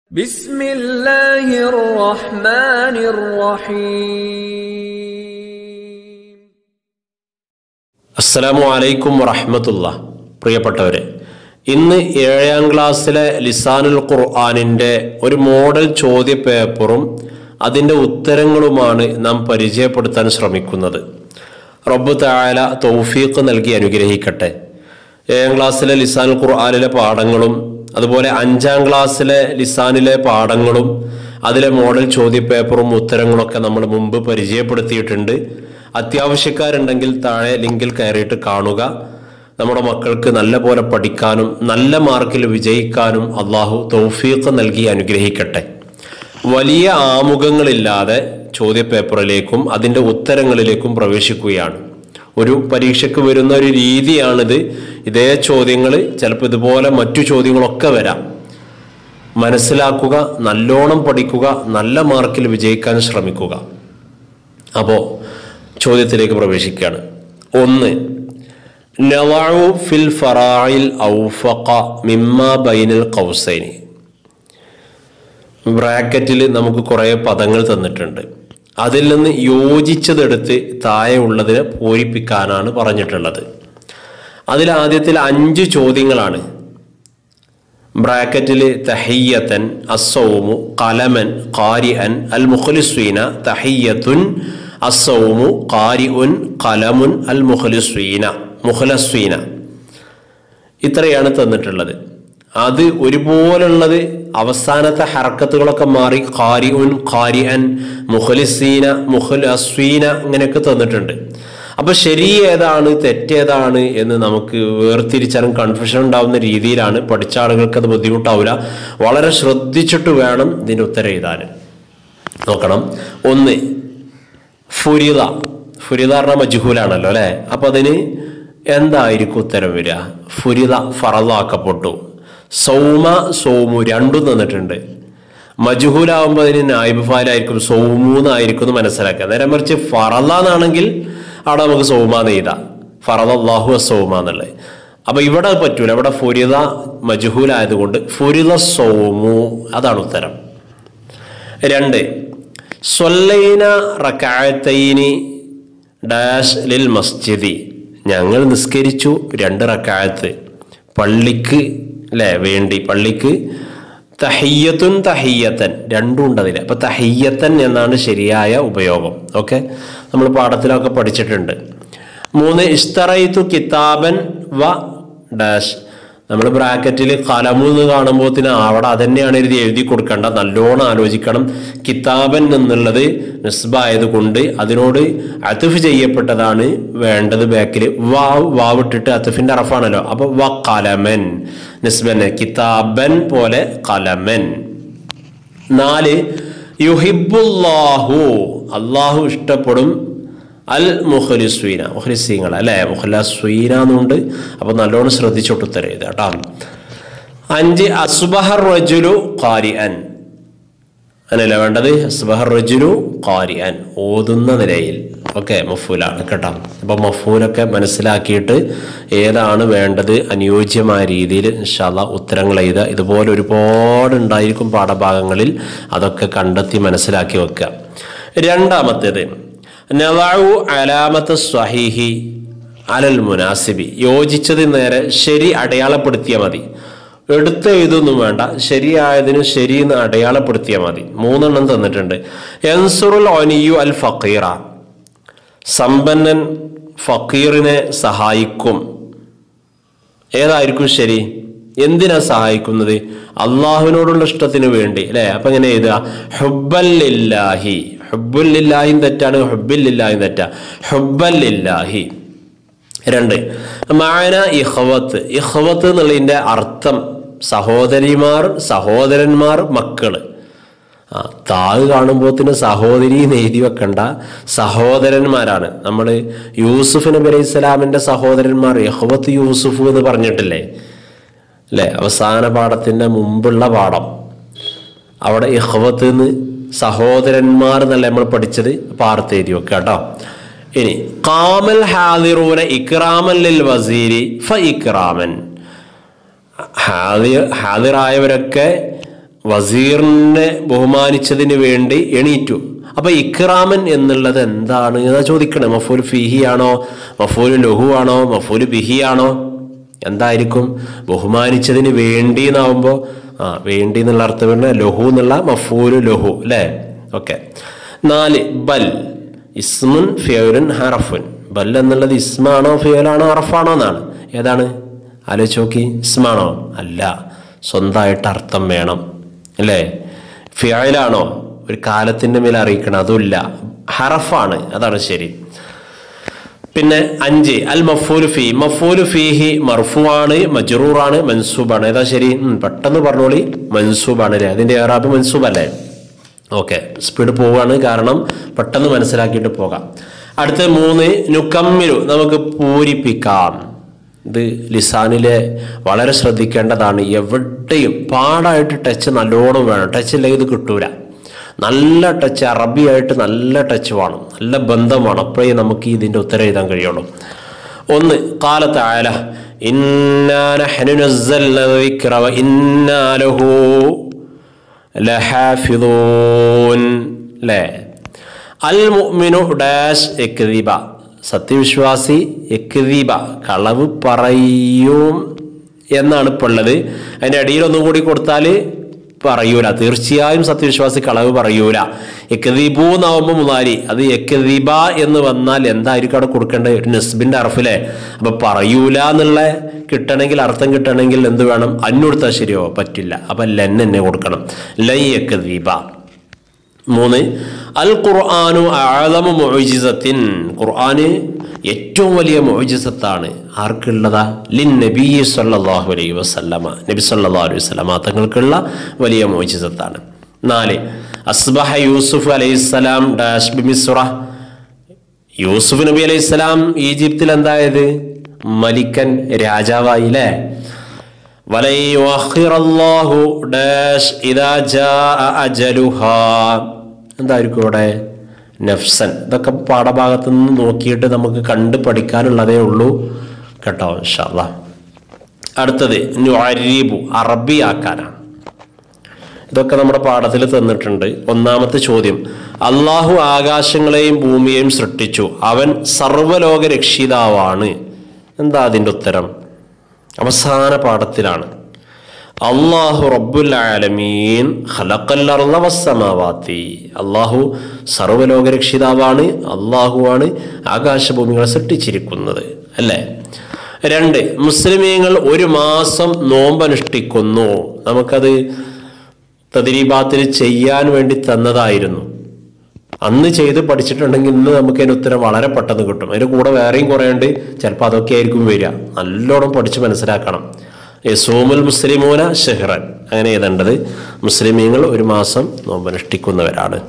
بسم الله الرحمن الرحيم അസ്സലാമു അലൈക്കും വറഹമത്തുള്ള പ്രിയപ്പെട്ടവരെ ഇന്ന് ഏഴാം ക്ലാസ്സിലെ ലിസാനുൽ ഖുർആാനിൻ്റെ ഒരു മോഡൽ ചോദ്യ പേപ്പറും അതിൻ്റെ ഉത്തരങ്ങളുമാണ് നാം പരിചയപ്പെടുത്താൻ ശ്രമിക്കുന്നത് റബ്ബ് തായാല തൗഫീഖ് നൽകി അനുഗ്രഹിക്കട്ടെ ഏഴാം ക്ലാസ്സിലെ ലിസാനുൽ ഖുർആാനിലെ പാഠങ്ങളും അതുപോലെ അഞ്ചാം ക്ലാസ്സിലെ ലിസാനിലെ പാഠങ്ങളും അതിലെ മോഡൽ ചോദ്യ പേപ്പറും ഉത്തരങ്ങളൊക്കെ നമ്മൾ മുമ്പ് പരിചയപ്പെടുത്തിയിട്ടുണ്ട് അത്യാവശ്യക്കാരുണ്ടെങ്കിൽ താഴെ ലിങ്കിൽ കയറിയിട്ട് കാണുക നമ്മുടെ മക്കൾക്ക് നല്ല പോലെ പഠിക്കാനും നല്ല മാർക്കിൽ വിജയിക്കാനും അള്ളാഹു തൗഫീഖ് നൽകി അനുഗ്രഹിക്കട്ടെ വലിയ ആമുഖങ്ങളില്ലാതെ ചോദ്യപേപ്പറിലേക്കും അതിൻ്റെ ഉത്തരങ്ങളിലേക്കും പ്രവേശിക്കുകയാണ് ഒരു പരീക്ഷയ്ക്ക് വരുന്ന ഒരു രീതിയാണിത് ഇതേ ചോദ്യങ്ങൾ ചിലപ്പോൾ ഇതുപോലെ മറ്റു ചോദ്യങ്ങളൊക്കെ വരാം മനസ്സിലാക്കുക നല്ലോണം പഠിക്കുക നല്ല മാർക്കിൽ വിജയിക്കാൻ ശ്രമിക്കുക അപ്പോൾ ചോദ്യത്തിലേക്ക് പ്രവേശിക്കുകയാണ് ഒന്ന് നവാഉ ഫിൽ ഫറായിൽ ഔഫഖ മിമ്മ ബൈനൽ കൗസൈനി ബ്രാക്കറ്റിൽ നമുക്ക് കുറേ പദങ്ങൾ തന്നിട്ടുണ്ട് അതിൽ നിന്ന് യോജിച്ചതെടുത്ത് താഴെ ഉള്ളതിനെ പൂരിപ്പിക്കാനാണ് പറഞ്ഞിട്ടുള്ളത് അതിൽ ആദ്യത്തിൽ അഞ്ച് ചോദ്യങ്ങളാണ് ബ്രാക്കറ്റിൽ തഹയ്യത്തൻ അസൗമു കലമൻ കാരിഅൻ അൽ മുഖലിസ്വീന തഹയ്യത്തുൻ അസൗമു കാരിഉൻ കലമുൻ അൽ മുഖലിസ്വീന മുഖലസ്വീന ഇത്രയാണ് തന്നിട്ടുള്ളത് അത് ഒരുപോലുള്ളത് അവസാനത്തെ ഹറക്കത്തുകളൊക്കെ മാറി ഖാരി ഉൻ ഖാരി അൻ മുഖലിസീന മുഖൽ അസ്വീന ഇങ്ങനെയൊക്കെ തന്നിട്ടുണ്ട് അപ്പൊ ശരി ഏതാണ് തെറ്റേതാണ് എന്ന് നമുക്ക് വേർതിരിച്ചാലും കൺഫ്യൂഷൻ ഉണ്ടാവുന്ന രീതിയിലാണ് പഠിച്ച ആളുകൾക്ക് അത് ബുദ്ധിമുട്ടാവില്ല വളരെ ശ്രദ്ധിച്ചിട്ട് വേണം ഇതിന് ഉത്തരം എഴുതാൻ നോക്കണം ഒന്ന് ഫുരിത ഫുരിത പറഞ്ഞാൽ മജ്ഹൂലാണല്ലോ അല്ലെ അപ്പൊ അതിന് എന്തായിരിക്കും ഉത്തരം വരിക ഫുരിത ഫറലാക്കപ്പെട്ടു സൗമ സോമു രണ്ടും തന്നിട്ടുണ്ട് മജുഹൂലാവുമ്പോൾ അതിന് നായിബ് ഫാലായിരിക്കും സൗമൂന്നായിരിക്കും എന്ന് മനസ്സിലാക്കുക നേരെ മറിച്ച് ഫറല എന്നാണെങ്കിൽ അവിടെ നമുക്ക് സൗമാന്ന് എഴുതാം ഫറദ അള്ളാഹു സൗമ എന്നുള്ളത് അപ്പൊ ഇവിടെ പറ്റൂല ഇവിടെ ഫുരിത മജുഹൂലായതുകൊണ്ട് ഫുരിത സൗമു അതാണ് ഉത്തരം രണ്ട് സ്വല്ലൈന റക്കായത്തൈനി ഡാഷ് ലിൽ മസ്ജിദി ഞങ്ങൾ നിസ്കരിച്ചു രണ്ട് റക്കായത്ത് പള്ളിക്ക് അല്ലേ വേണ്ടി പള്ളിക്ക് തഹയ്യത്തുൻ തഹയ്യത്തൻ രണ്ടും ഉണ്ട് അതിൽ അപ്പൊ തഹയ്യത്തൻ എന്നാണ് ശരിയായ ഉപയോഗം ഓക്കെ നമ്മൾ പാഠത്തിലൊക്കെ പഠിച്ചിട്ടുണ്ട് മൂന്ന് ഇസ്തറൈത്തു കിതാബൻ വ ഡാഷ് നമ്മൾ ബ്രാക്കറ്റിൽ കലമു എന്ന് കാണുമ്പോത്തിന് അവിടെ അതന്നെയാണ് എഴുതി എഴുതി കൊടുക്കേണ്ട നല്ലോണം ആലോചിക്കണം കിതാബൻ എന്നുള്ളത് നിസ്ബായത് കൊണ്ട് അതിനോട് അത്തുഫ് ചെയ്യപ്പെട്ടതാണ് വേണ്ടത് ബാക്കിൽ വാവ് വാവിട്ടിട്ട് അത്തുഫിന്റെ അറഫാണല്ലോ അപ്പൊ വ കലമൻ നിസ്ബന് കിതാബൻ പോലെ കലമൻ നാല് യുഹിബുല്ലാഹു അള്ളാഹു ഇഷ്ടപ്പെടും അൽ മുഖലിസ്വീന മുഖലിസീങ്ങൾ അല്ലെ മുഖലസ്വീന എന്നുണ്ട് അപ്പൊ നല്ലോണം ശ്രദ്ധിച്ചോട്ട് ഉത്തരം എഴുതുക കേട്ടോ അഞ്ച് അസ്ബഹർ റജുലു ഖാരി അൻ അങ്ങനെയല്ല വേണ്ടത് അസ്ബഹർ റജുലു ഖാരി അൻ ഓതുന്ന നിലയിൽ ഓക്കെ മഫൂലാണ് കേട്ടോ അപ്പൊ മഫൂലൊക്കെ മനസ്സിലാക്കിയിട്ട് ഏതാണ് വേണ്ടത് അനുയോജ്യമായ രീതിയിൽ ഇൻഷാല്ല ഉത്തരങ്ങൾ എഴുതുക ഇതുപോലെ ഒരുപാട് ഉണ്ടായിരിക്കും പാഠഭാഗങ്ങളിൽ അതൊക്കെ കണ്ടെത്തി മനസ്സിലാക്കി വെക്കുക രണ്ടാമത്തേത് നവാഉ അലാമത്ത് സ്വഹീഹി അലൽ മുനാസിബി യോജിച്ചത് നേരെ ശരി അടയാളപ്പെടുത്തിയാൽ മതി എടുത്ത് എഴുതൊന്നും വേണ്ട ശരിയായതിന് ശരി എന്ന് അടയാളപ്പെടുത്തിയാൽ മതി മൂന്നെണ്ണം തന്നിട്ടുണ്ട് എൻസുറുൽ ഒനിയു അൽ ഫക്കീറ സമ്പന്നൻ ഫക്കീറിനെ സഹായിക്കും ഏതായിരിക്കും ശരി എന്തിനാ സഹായിക്കുന്നത് അള്ളാഹുവിനോടുള്ള ഇഷ്ടത്തിന് വേണ്ടി അല്ലെ അപ്പൊ എങ്ങനെ എഴുതുക ഹുബല്ലില്ലാഹി ഹുബുല്ലില്ലാഹിയും തെറ്റാണ് ഹുബില്ലില്ലാഹിയും തെറ്റാ ഹുബല്ലില്ലാഹി രണ്ട് മാന ഇഹവത്ത് ഇഹവത്ത് എന്നുള്ളതിന്റെ അർത്ഥം സഹോദരിമാർ സഹോദരന്മാർ മക്കള് ആ താഴ് കാണുമ്പോത്തിന് സഹോദരി എന്ന് എഴുതി വെക്കണ്ട സഹോദരന്മാരാണ് നമ്മൾ യൂസുഫ് നബി അലൈഹി സ്വലാമിന്റെ സഹോദരന്മാർ യഹ്വത്ത് യൂസുഫ് എന്ന് പറഞ്ഞിട്ടില്ലേ അല്ലെ അവസാന പാഠത്തിന്റെ മുമ്പുള്ള പാഠം അവിടെ ഇഹ്വത്ത് എന്ന് സഹോദരന്മാർ എന്നല്ല നമ്മൾ പഠിച്ചത് പാർത്ത് എഴുതി വെക്കുക കേട്ടോ ഇനി കാമൽ ഹാദിറൂന ഇക്രാമൻ ലിൽ വസീരി ഫ ഇക്രാമൻ ഹാദിർ ഹാദിറായവരൊക്കെ വസീറിനെ ബഹുമാനിച്ചതിന് വേണ്ടി എണീറ്റു അപ്പൊ ഇക്റാമൻ എന്നുള്ളത് എന്താണ് എന്നാ ചോദിക്കണേ മഫൂൽ ഫിഹി ആണോ മഫൂൽ ലഹു ആണോ മഫൂൽ ബിഹി ആണോ എന്തായിരിക്കും ബഹുമാനിച്ചതിന് വേണ്ടി എന്നാവുമ്പോ ആ വേണ്ടി എന്നുള്ള അർത്ഥം വരുന്നത് ലഹു എന്നുള്ള മഫൂല് ലഹു അല്ലേ ഓക്കെ നാല് ബൽ ഇസ്മുൻ ഫിയോലുൻ ഹറഫുൻ ബൽ എന്നുള്ളത് ഇസ്മാണോ ഫിയോലാണോ ഹറഫാണോ എന്നാണ് ഏതാണ് ആലോചിച്ച് നോക്കി ഇസ്മാണോ അല്ല സ്വന്തമായിട്ട് അർത്ഥം വേണം അല്ലേ ഫിയോലാണോ ഒരു കാലത്തിന്റെ മേലെ അറിയിക്കണം അതുമില്ല ഹറഫാണ് അതാണ് ശരി പിന്നെ അഞ്ച് അൽ മഫൂലു ഫി മഫൂലു ഫീഹി മർഫുവാണ് മജ്റൂറാണ് മൻസൂബാണ് ഏതാ ശരി ഉം, പെട്ടെന്ന് പറഞ്ഞോളി മൻസൂബാണ് അല്ലേ അതിന്റെ ഏറാബ് മൻസൂബ് അല്ലേ ഓക്കെ സ്പീഡ് പോവാണ് കാരണം പെട്ടെന്ന് മനസ്സിലാക്കിയിട്ട് പോകാം അടുത്ത മൂന്ന് നുക്കമ്മിലു നമുക്ക് പൂരിപ്പിക്കാം ഇത് ലിസാനിലെ വളരെ ശ്രദ്ധിക്കേണ്ടതാണ് എവിടെയും പാടായിട്ട് ടച്ച് നല്ലോണം വേണം ടച്ച് ഇല്ലെങ്കിൽ ഇത് കിട്ടൂല നല്ല ടച്ച് അറബിയായിട്ട് നല്ല ടച്ച് വേണം നല്ല ബന്ധം വേണം അപ്പോഴേ നമുക്ക് ഇതിൻ്റെ ഉത്തരം എഴുതാൻ കഴിയുള്ളൂ ഒന്ന് കാലത്ത് ആല അല്ലേ അൽ മുഅ്മിനു ഡാഷ് എക്ദീബ സത്യവിശ്വാസി എക്ദീബ കളവ് പറയും എന്നാണ് ഇപ്പോൾ ഉള്ളത് അതിൻ്റെ അടിയിൽ ഒന്നും കൂടി കൊടുത്താൽ പറയൂല തീർച്ചയായും സത്യവിശ്വാസി കളവ് പറയൂല എക്കദീബു എന്നാവുമ്പോൾ മുതാരി അത് എക്കദീബ എന്ന് വന്നാൽ എന്തായിരിക്കും അവിടെ കൊടുക്കേണ്ടത് ഒരു നസ്ബിന്റെ അർഫിലെ അപ്പൊ പറയൂല എന്നുള്ള കിട്ടണമെങ്കിൽ അർത്ഥം കിട്ടണമെങ്കിൽ എന്ത് വേണം അന്നുകൊടുത്താൽ ശരിയോ പറ്റില്ല അപ്പൊ ലെൻ എന്നെ കൊടുക്കണം ലൈ എക്കദീബ മൂന്ന് അൽ ഖുർആാനു ആദമു മൊഴിജിസത്തിൻ ഖുർആന് ഏറ്റവും വലിയ മൊഴിജിസത്താണ് ആർക്കുള്ളതാ ലിൻ നബി സല്ലല്ലാഹു അലൈഹി വസല്ലമ നബി സല്ലല്ലാഹു അലൈഹി വസല്ലമ തങ്ങൾക്കുള്ള വലിയ മൊഴിജിസത്താണ് നാല് അസ്ബഹ യൂസുഫ് അലൈഹിസ്സലാം ഡാഷ് ബി മിസ്റ യൂസുഫ് നബി അലൈഹിസ്സലാം ഈജിപ്തിൽ എന്തായത് മലിക്കൻ രാജാവായില്ലേ വലൈ യുഅഖിറല്ലാഹു ഡാഷ് ഇദാ ജാഅ അജലുഹാ എന്തായിരിക്കും ഇവിടെ നഫ്സൻ ഇതൊക്കെ പാഠഭാഗത്ത് നിന്ന് നോക്കിയിട്ട് നമുക്ക് കണ്ട് പഠിക്കാനുള്ളതേ ഉള്ളൂ കേട്ടോ ഇൻഷാല്ലാ അടുത്തത് നുഅരീബു അറബിയാക്കാനാണ് ഇതൊക്കെ നമ്മുടെ പാഠത്തിൽ തന്നിട്ടുണ്ട് ഒന്നാമത്തെ ചോദ്യം അള്ളാഹു ആകാശങ്ങളെയും ഭൂമിയെയും സൃഷ്ടിച്ചു അവൻ സർവലോക രക്ഷിതാവാണ് എന്താ അതിൻ്റെ ഉത്തരം അവസാന പാഠത്തിലാണ് അള്ളാഹു റബ്ബുൽ ആലമീൻ ഖലഖൽ അർള വസ്സമാവാത്തി അള്ളാഹു സർവ്വലോക രക്ഷിതാവാണ് അള്ളാഹുവാണ് ആകാശഭൂമികളെ സൃഷ്ടിച്ചിരിക്കുന്നത് അല്ലേ രണ്ട് മുസ്ലിമീങ്ങൾ ഒരു മാസം നോമ്പനുഷ്ഠിക്കുന്നു നമുക്കത് തദ്രീബാത്തിൽ ചെയ്യാൻ വേണ്ടി തന്നതായിരുന്നു അന്ന് ചെയ്ത് പഠിച്ചിട്ടുണ്ടെങ്കിൽ ഇന്ന് നമുക്ക് അതിന് ഉത്തരം വളരെ പെട്ടെന്ന് കിട്ടും അതിന്റെ കൂടെ വേറെയും കുറേ ഉണ്ട് ചിലപ്പോൾ അതൊക്കെ ആയിരിക്കും വരിക നല്ലോണം പഠിച്ച് മനസ്സിലാക്കണം യസൂമുൽ മുസ്ലിമൂന ഷെഹ്റൻ അങ്ങനെ എഴുതേണ്ടത് മുസ്ലിമീങ്ങൾ ഒരു മാസം നോമ്പനുഷ്ഠിക്കുന്നവരാണ്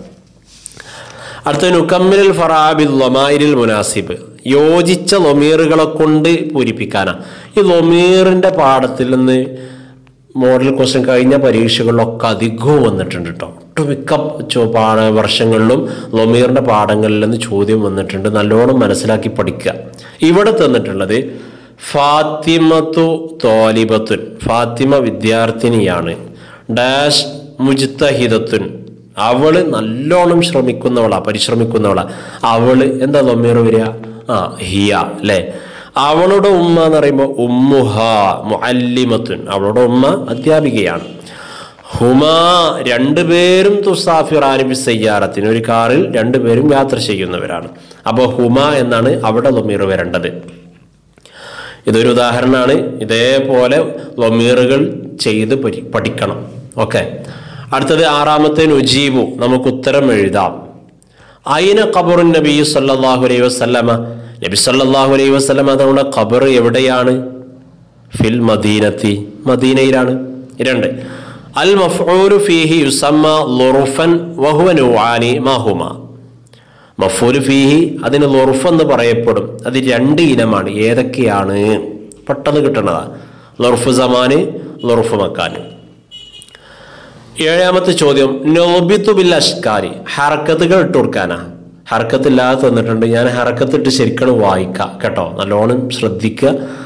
അടുത്ത നുക്കമ്മിൽ ഫറാബിൽ ലൊമായിരിൽ മുനാസിബ് യോജിച്ച ലൊമീറുകളെ കൊണ്ട് പൂരിപ്പിക്കാനാണ് ഈ ലൊമീറിന്റെ പാഠത്തിൽ നിന്ന് മോഡൽ ക്വസ്റ്റ്യൻ കഴിഞ്ഞ പരീക്ഷകളിലൊക്കെ അധികവും വന്നിട്ടുണ്ട് കേട്ടോ ഒട്ടുമിക്ക ചോ- പാഠ വർഷങ്ങളിലും ലൊമീറിന്റെ പാഠങ്ങളിൽ നിന്ന് ചോദ്യം വന്നിട്ടുണ്ട് നല്ലോണം മനസ്സിലാക്കി പഠിക്കുക ഇവിടെ തന്നിട്ടുള്ളത് ഫാത്തിമത്തു തോലിബത്തുൻ ഫാത്തിമ വിദ്യാർത്ഥിനിയാണ് ഡാഷ് മുജ്തഹിദത്തുൻ അവള് നല്ലോണം ശ്രമിക്കുന്നവളാ പരിശ്രമിക്കുന്നവളാ അവള് എന്താ ലൊമീർ വരിക ആ ഹിയ അല്ലേ അവളുടെ ഉമ്മ എന്ന് പറയുമ്പോൾ ഉമ്മുഹ മുഅല്ലിമത്തുൻ അവളുടെ ഉമ്മ അധ്യാപികയാണ് ഹുമാ രണ്ടുപേരും തുസാഫിറാനി ബി സയ്യാറത്തിന് ഒരു കാറിൽ രണ്ടുപേരും യാത്ര ചെയ്യുന്നവരാണ് അപ്പോൾ ഹുമ എന്നാണ് അവിടെ ലൊമീർ വരേണ്ടത് ഇതൊരു ഉദാഹരണമാണ് ഇതേപോലെ ലൊമീറുകൾ ചെയ്ത് പരി പഠിക്കണം ഓക്കെ അടുത്തത് ആറാമത്തെ നുജീബു നമുക്ക് ഉത്തരം എഴുതാം അയിന ഖബറുൻ നബി സല്ലല്ലാഹു അലൈഹി വസല്ലമ നബി സല്ലല്ലാഹു അലൈഹി വസല്ലമ തങ്ങളുടെ ഖബർ എവിടെയാണ് ഫിൽ മദീനത്തി മദീനയിലാണ് രണ്ട് അൽ മഫ്ഊലു ഫീഹി യുസമ്മ ലുറുഫൻ വഹുവ നുആനി മാഹുമ മഫൂല് ഫീഹി അതിന് ലൊറുഫ് എന്ന് പറയപ്പെടും അത് രണ്ട് ഇനമാണ് ഏതൊക്കെയാണ് പെട്ടെന്ന് കിട്ടണതാ ലൊറുഫ് സമാന് ലൊറുഫ് മക്കാന് ഏഴാമത്തെ ചോദ്യം നോബിത്തു ബിൽ അഷ്കാരി ഹറക്കത്തുകൾ ഇട്ട് കൊടുക്കാനാ ഹറക്കത്തില്ലാതെ തന്നിട്ടുണ്ട് ഞാൻ ഹറക്കത്തിട്ട് ശരിക്കും വായിക്കാം കേട്ടോ നല്ലോണം ശ്രദ്ധിക്കുക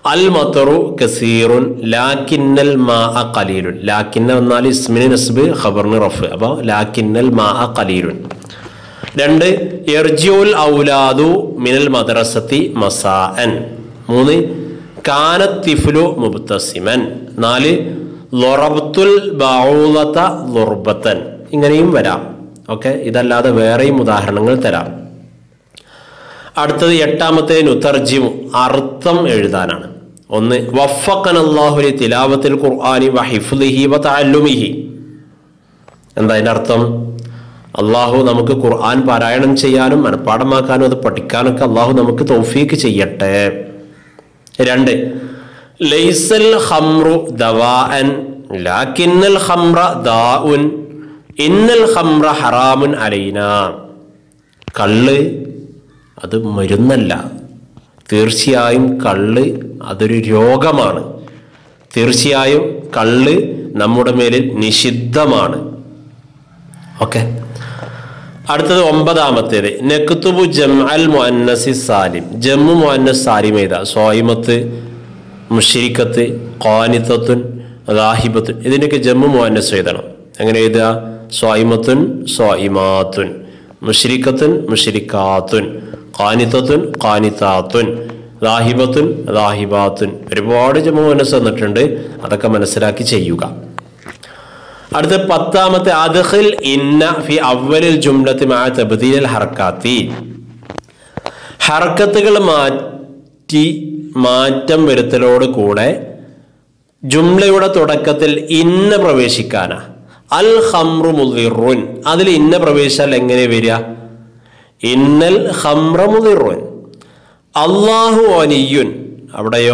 അൽ മത്തറു കസീറുൻ ലാക്കിന്നൽ മാ അ കലീലുൻ ലാക്കിന്ന വന്നാൽ ഇസ്മിന് നസ്ബ് ഖബറിന് റഫ് അപ്പോൾ ലാക്കിന്നൽ മാ അ കലീലുൻ രണ്ട് എർജിയുൽ ഔലാദു മിനൽ മദ്രസത്തി മസാഅൻ മൂന്ന് കാനത്തിഫുലു മുബ്തസിമൻ നാല് ലൊറബത്തുൽ ബൗലത ലുർബത്തൻ ഇങ്ങനെയും വരാം ഓക്കെ ഇതല്ലാതെ വേറെയും ഉദാഹരണങ്ങൾ തരാം അടുത്തത് എട്ടാമത്തെ നുതർജിമു അർത്ഥം എഴുതാനാണ് ഒന്ന് വഫക്കൻ അള്ളാഹുലി തിലാവത്തിൽ ഖുർആാനി വഹിഫുലിഹി വ തഅല്ലുമിഹി എന്താ അതിൻ്റെ അർത്ഥം അള്ളാഹു നമുക്ക് ഖുർആൻ പാരായണം ചെയ്യാനും മനഃപ്പാടമാക്കാനും അത് പഠിക്കാനൊക്കെ അള്ളാഹു നമുക്ക് തൗഫീക്ക് ചെയ്യട്ടെ രണ്ട് ലൈസൽ ഹംറു ദവാഅൻ ലാക്കിന്നൽ ഹംറ ദാഉൻ ഇന്നൽ ഹംറ ഹറാമുൻ അലൈന കള്ള് അത് മരുന്നല്ല തീർച്ചയായും കള്ള് അതൊരു രോഗമാണ് തീർച്ചയായും കള്ള് നമ്മുടെ മേലിൽ നിഷിദ്ധമാണ് ഓക്കെ അടുത്തത് ഒമ്പതാമത്തേത് നെക്കുത്തുബു ജം അൽ മുഅന്നസി സാലിം ജമ്മു മുഅന്നസ് സാലിം ഏതാ സ്വായിമത്ത് മുഷിരിക്കത്ത് ഖാനിത്തത്തുൻ റാഹിബത്തുൻ ഇതിൻ്റെയൊക്കെ ജമ്മു മുഅന്നസ് എഴുതണം എങ്ങനെ എഴുതുക സ്വായിമത്തുൻ സ്വായിമാത്തുൻ മുഷിരിക്കത്തുൻ മുഷിരിക്കാത്തുൻ ഖാനിത്തത്തുൻ ഖാനിത്താത്തുൻ റാഹിബത്തുൻ റാഹിബാത്തുൻ ഒരുപാട് ജമ്മു മുഅന്നസ് വന്നിട്ടുണ്ട് അതൊക്കെ മനസ്സിലാക്കി ചെയ്യുക അടുത്ത പത്താമത്തെ അദ്ഖിൽ ഇന്ന ഫി അവലിൽ ജുംലത്തി മാ തബ്ദീൽ ഹർക്കാത്തി ഹർക്കത്തുകൾ മാറ്റി മാറ്റം വരുത്തലോട് കൂടെ ജുംലയുടെ തുടക്കത്തിൽ ഇന്ന പ്രവേശിക്കാനാ അൽ ഹംറു മുദിറുൻ അതിൽ ഇന്ന പ്രവേശിച്ചാൽ എങ്ങനെ വരിക ഇന്നൽ ഹംറ മുദിറുൻ അള്ളാഹു അനിയുൻ അവിടെയോ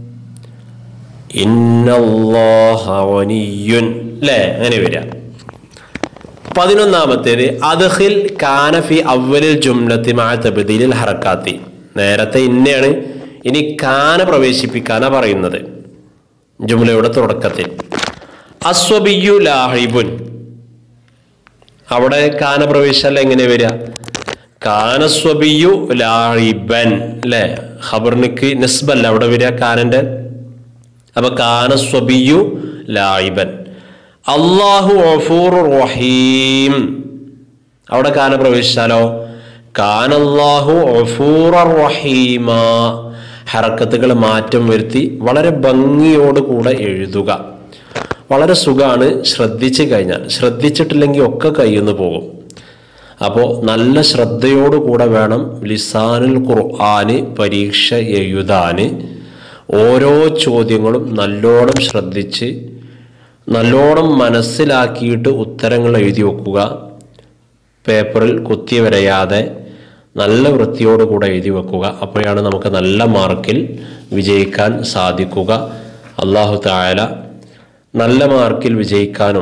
ഇന്നല്ലാഹ വനിയുൻ അല്ലേ അങ്ങനെ വരിക പതിനൊന്നാമത്തേത് അദ്ഹിൽ കാനഫി അവലിൽ ജുംലത്തി മാ തബ്ദീലിൽ ഹറക്കാത്തി നേരത്തെ ഇന്നയാണ് ഇനി കാന പ്രവേശിപ്പിക്കാനാ പറയുന്നത് ജുംലയുടെ തുടക്കത്തിൽ അസ്വബിയു ലാഹിബുൻ അവിടെ കാന പ്രവേശിച്ചാൽ എങ്ങനെ വരിക കാനസ്വബിയു ലാഹിബൻ അല്ലേ ഖബറിനിക്ക് നസ്ബല്ല അവിടെ വരിക കാനന്റെ അപ്പൊ കാനസ്വബിയു ലായിബൻ അള്ളാഹു ഗഫൂർ റഹീം അവിടെ കാന പ്രവേശിച്ചാലോ കാനല്ലാഹു ഗഫൂർ റഹീമ ഹറക്കത്തുകൾ മാറ്റം വരുത്തി വളരെ ഭംഗിയോട് കൂടെ എഴുതുക വളരെ സുഖമാണ് ശ്രദ്ധിച്ചു കഴിഞ്ഞാൽ ശ്രദ്ധിച്ചിട്ടില്ലെങ്കിൽ ഒക്കെ കയ്യുന്നു പോകും അപ്പോൾ നല്ല ശ്രദ്ധയോടുകൂടെ വേണം ലിസാനുൽ ഖുർആന് പരീക്ഷ എഴുതാന് ഓരോ ചോദ്യങ്ങളും നല്ലോണം ശ്രദ്ധിച്ച് നല്ലോണം മനസ്സിലാക്കിയിട്ട് ഉത്തരങ്ങൾ എഴുതി വെക്കുക പേപ്പറിൽ കുത്തി വരയാതെ നല്ല വൃത്തിയോടുകൂടെ എഴുതി വെക്കുക അപ്പോഴാണ് നമുക്ക് നല്ല മാർക്കിൽ വിജയിക്കാൻ സാധിക്കുക അള്ളാഹു തായാല നല്ല മാർക്കിൽ വിജയിക്കാനും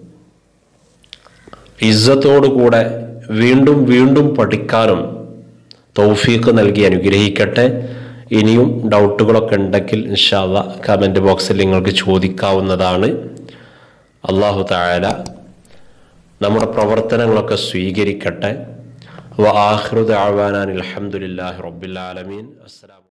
ഇസ്സത്തോടുകൂടെ വീണ്ടും വീണ്ടും പഠിക്കാനും തൗഫീഖ് നൽകി അനുഗ്രഹിക്കട്ടെ ഇനിയും ഡൗട്ടുകളൊക്കെ ഉണ്ടെങ്കിൽ ഇൻഷാല്ല കമൻറ്റ് ബോക്സിൽ നിങ്ങൾക്ക് ചോദിക്കാവുന്നതാണ് അള്ളാഹു തായാല നമ്മുടെ പ്രവർത്തനങ്ങളൊക്കെ സ്വീകരിക്കട്ടെ വ ആഹ്റുദ് ആവാനാൻ അലഹമുല്ലാഹി റബ്ബിൽ ആലമീൻ അസ്സലാം